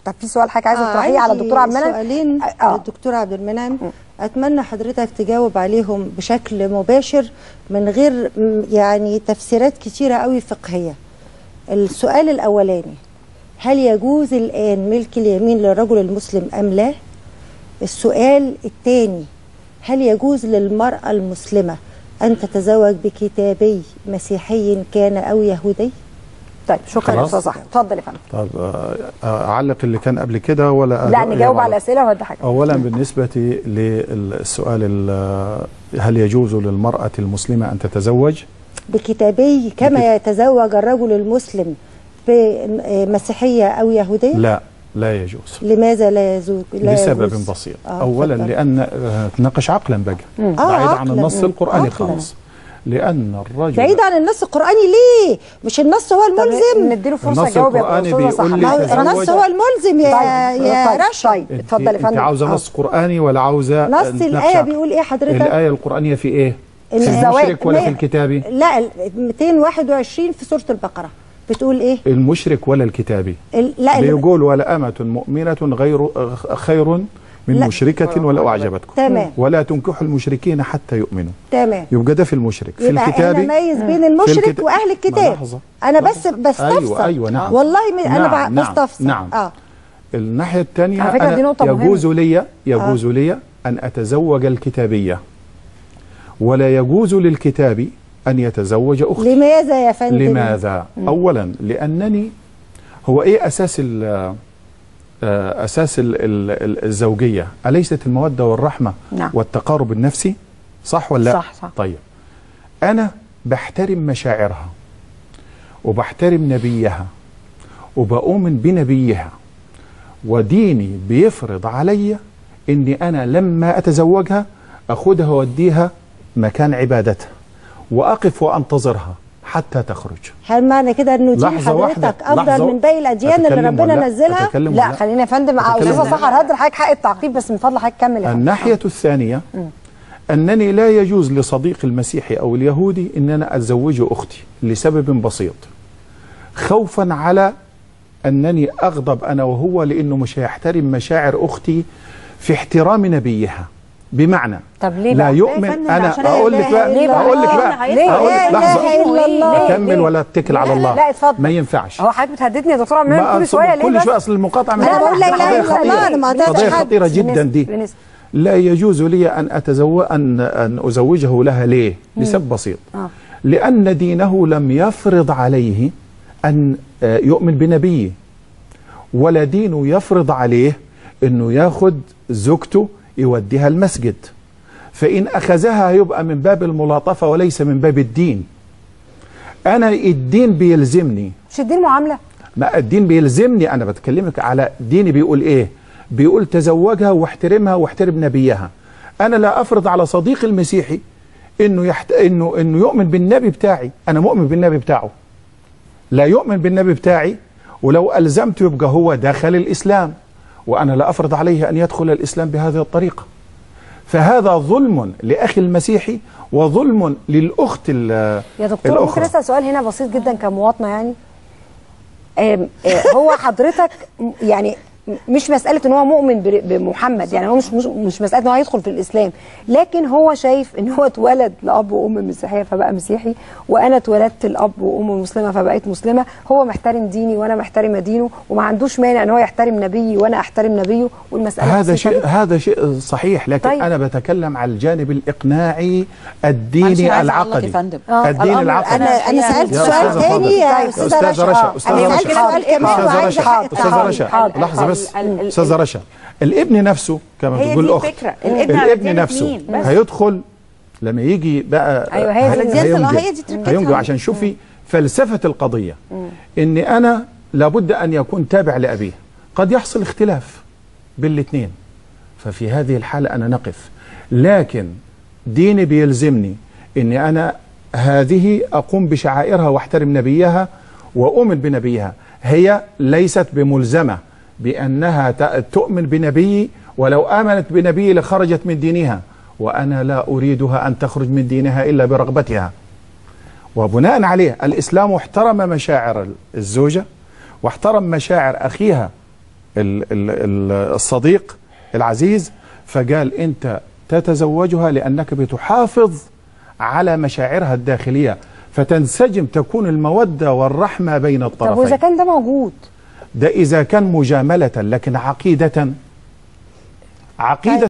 طب في سؤال حضرتك عايزه آه، تطرحيه على عندي الدكتور عبد المنعم سؤالين آه. للدكتور عبد المنعم اتمنى حضرتك تجاوب عليهم بشكل مباشر من غير م- يعني تفسيرات كتيره قوي فقهيه السؤال الاولاني هل يجوز الان ملك اليمين للرجل المسلم ام لا السؤال الثاني هل يجوز للمراه المسلمه ان تتزوج بكتابي مسيحي كان او يهودي طيب شكرا يا خلاص. استاذ احمد اتفضل يا فندم طب آه، آه، اعلق اللي كان قبل كده ولا لا أجاوب نجاوب على الاسئله ولا حاجه اولا بالنسبه للسؤال ل- هل يجوز للمراه المسلمه ان تتزوج بكتابي كما يتزوج الرجل المسلم بمسيحية أو يهودية لا لا يجوز لماذا لا يزوج لا لسبب يجوز؟ بسيط آه، اولا اتفضل. لان آه، تناقش عقلا بقى آه، بعيد عن عقلاً. النص مم. القراني عقلاً. خالص لان الرجل بعيد عن النص القرآني ليه؟ مش النص هو الملزم نديله فرصه النص يجاوب يا القرآني استاذه بيقول صح لي ما هو تزوج. النص هو الملزم يا طيب، يا طيب، رشا طيب انت, اتفضل يا انت فندم عاوزه آه. نص قراني ولا عاوزه نص نتناقش الآية عقل؟ بيقول إيه حضرتك؟ الايه القرانيه في ايه إن في الزواج المشرك ولا في ما- الكتابي لا ال 221 في سورة البقرة بتقول إيه؟ المشرك ولا الكتابي ال- لا ال- بيقول ولا أمة مؤمنة غير خير من لا. مشركة ولو أعجبتكم تمام. ولا تنكحوا المشركين حتى يؤمنوا تمام يبقى ده في المشرك في يبقى الكتاب انا ميز بين المشرك الكت- واهل ما الكتاب لحظة. انا بس بستفسر أيوة، أيوة، نعم. والله م... انا نعم، ب- نعم، بستفسر نعم. اه الناحية الثانية على فكرة دي أنا نقطة مهمة. يجوز لي يجوز لي أن أتزوج الكتابية ولا يجوز للكتاب أن يتزوج أختي لماذا يا فندم لماذا؟ أولا لأنني هو إيه أساس ال آه، أساس ال- ال- ال- الزوجية أليست المودة والرحمة نعم. والتقارب النفسي صح ولا لا؟ صح، صح. طيب أنا بحترم مشاعرها وبحترم نبيها وبؤمن بنبيها وديني بيفرض علي اني انا لما اتزوجها اخدها واديها مكان عبادتها واقف وانتظرها حتى تخرج هل معنى كده انه دين لحظة واحدة، حضرتك افضل لحظة. من باقي الاديان اللي أتكلم ربنا ولا- نزلها أتكلم لا ولا- خلينا يا فندم مع أتكلم استاذه ولا- سحر هدي لحضرتك حق التعقيب بس من فضل حضرتك كمل يا فندم. الناحية الثانية أنني لا يجوز لصديق المسيحي أو اليهودي أن أنا أتزوج أختي لسبب بسيط خوفا على أنني أغضب أنا وهو لأنه مش هيحترم مشاعر أختي في احترام نبيها بمعنى طب ليه لا بقى؟ يؤمن فندم أنا عشان أقول لا لك إله بقى إلا الله. أقول لك ليه؟ بقى ليه؟ أقول لا لك لحظة إله إلا الله. أكمل ولا أتكل على الله لا اتفضل ما ينفعش هو حضرتك بتهددني يا دكتور عبد ما المنعم كل أصل- شويه ليه كل بس؟ شويه اصل المقاطعه لا، بقول لا إله إلا الله، أنا ما قطعتش قضيه حد. خطيره جدا بالنسبة- دي بالنسبة. لا يجوز لي ان اتزوج ان ان ازوجه لها ليه؟ لسبب بسيط آه. لان دينه لم يفرض عليه ان آه، يؤمن بنبيه ولا دينه يفرض عليه انه ياخد زوجته يوديها المسجد فان اخذها يبقى من باب الملاطفه وليس من باب الدين انا الدين بيلزمني مش الدين معامله ما الدين بيلزمني انا بتكلمك على ديني بيقول ايه بيقول تزوجها واحترمها واحترم نبيها انا لا افرض على صديقي المسيحي انه يحت... انه انه يؤمن بالنبي بتاعي انا مؤمن بالنبي بتاعه لا يؤمن بالنبي بتاعي ولو الزمته يبقى هو دخل الاسلام وانا لا افرض عليه ان يدخل الاسلام بهذه الطريقه فهذا ظلم لاخي المسيحي وظلم للاخت ال- يا دكتور ممكن الاخرى اسال سؤال هنا بسيط جدا كمواطنه يعني آم، آه، هو حضرتك م- يعني م- مش مساله ان هو مؤمن بر- بمحمد يعني هو مش مش, مش مساله ان هو هيدخل في الاسلام لكن هو شايف ان هو اتولد لاب وام مسيحيه فبقى مسيحي وانا اتولدت لاب وام مسلمه فبقيت مسلمه هو محترم ديني وانا محترمه دينه وما عندوش مانع ان هو يحترم نبيي وانا احترم نبيه والمساله هذا بسيطة شيء جداً. هذا شيء صحيح لكن طيب. طيب. انا بتكلم على الجانب الاقناعي معلش الديني أنا عايزة أعلق العقدي يا فندم. آه. الدين الأمر العقدي انا انا سالت يا سؤال أستاذة تاني فاضل. يا طيب. استاذه أستاذة رشا رشا، أستاذة انا رشا. سالت سؤال كمان أستاذة وعايزه رشا حق أستاذة التعقيب. رشا حاضر. لحظة بس ال- ال- أستاذة رشا الابن نفسه كما هي بتقول دي الأخت الفكرة. الابن على الابن ديانة نفسه مين؟ بس. هيدخل لما يجي بقى أيوة، هي هي- دي ديانة الله، هينجب. هي دي تركتها. هينجب عشان شوفي فلسفة القضية إن أنا لابد أن يكون تابع لأبيه قد يحصل اختلاف بالاثنين ففي هذه الحالة أنا نقف لكن ديني بيلزمني أني أنا هذه أقوم بشعائرها واحترم نبيها وأؤمن بنبيها هي ليست بملزمة بأنها ت- تؤمن بنبي ولو آمنت بنبي لخرجت من دينها وأنا لا أريدها أن تخرج من دينها إلا برغبتها وبناء عليه الإسلام احترم مشاعر الزوجة واحترم مشاعر أخيها ال- ال- ال- الصديق العزيز فقال انت تتزوجها لانك بتحافظ على مشاعرها الداخليه فتنسجم تكون الموده والرحمه بين طب واذا الطرفين كان ده موجود ده اذا كان مجامله لكن عقيده عقيده